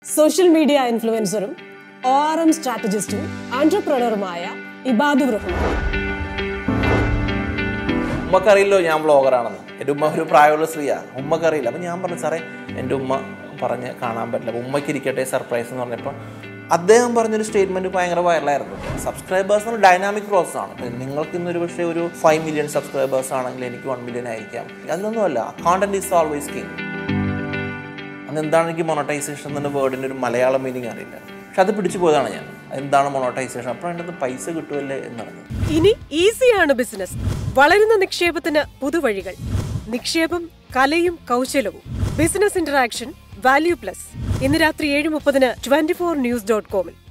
social media ഇൻഫ്ലുവൻസറും O R M സ്ട്രാറ്റജിസ്റ്റും ആന്റർപ്രണറുമായ ഇബാദുർ റഹ്മാൻ ഉമ്മക്കറിയില്ലോ ഞാൻ വ്ളോഗറാണെന്ന് എൻ്റെ ഉമ്മ ഒരു പ്രായമുള്ള സ്ത്രീയാ ഉമ്മക്കറിയില്ല അപ്പം ഞാൻ പറഞ്ഞു സാറേ എൻ്റെ ഉമ്മ പറഞ്ഞ് കാണാൻ പറ്റില്ല അപ്പം ഉമ്മയ്ക്ക് ഇരിക്കട്ടെ സർപ്രൈസ് എന്ന് പറഞ്ഞപ്പോൾ അദ്ദേഹം പറഞ്ഞൊരു സ്റ്റേറ്റ്മെന്റ് ഭയങ്കര വൈറലായിരുന്നു സബ്സ്ക്രൈബേഴ്സ് എന്ന് ഡൈനാമിക് പ്രോസസ് ആണ് ഇപ്പം നിങ്ങൾക്ക് ഇന്നൊരു പക്ഷേ ഒരു ഫൈവ് മില്യൺ സബ്സ്ക്രൈബേഴ്സ് ആണെങ്കിൽ എനിക്ക് വൺ മില്യൺ ആയിരിക്കാം അതിലൊന്നുമല്ല കോണ്ടന്റ് ഈസ് ഓൾവേസ് കിങ് അന്ന് എന്താണ് എനിക്ക് മൊണറ്റൈസേഷൻ എന്ന വേർഡിൻ്റെ ഒരു മലയാളം മീനിങ് അറിയില്ല പക്ഷെ അത് പിടിച്ചു പോയതാണ് ഞാൻ എന്താണ് മൊണറ്റൈസേഷൻ അപ്പോൾ എൻ്റെ അടുത്ത് പൈസ കിട്ടുമല്ലേ എന്നറിഞ്ഞു ഇനി ഈസിയാണ് ബിസിനസ് വളരുന്ന നിക്ഷേപത്തിന് പുതുവഴികൾ നിക്ഷേപം കലയും കൗശലവും ബിസിനസ് ഇന്ററാക്ഷൻ വാല്യൂ പ്ലസ് ഇന്ന് രാത്രി ഏഴ് മുപ്പതിന് ട്വന്റി ഫോർ ന്യൂസ് ഡോട്ട് കോമിൽ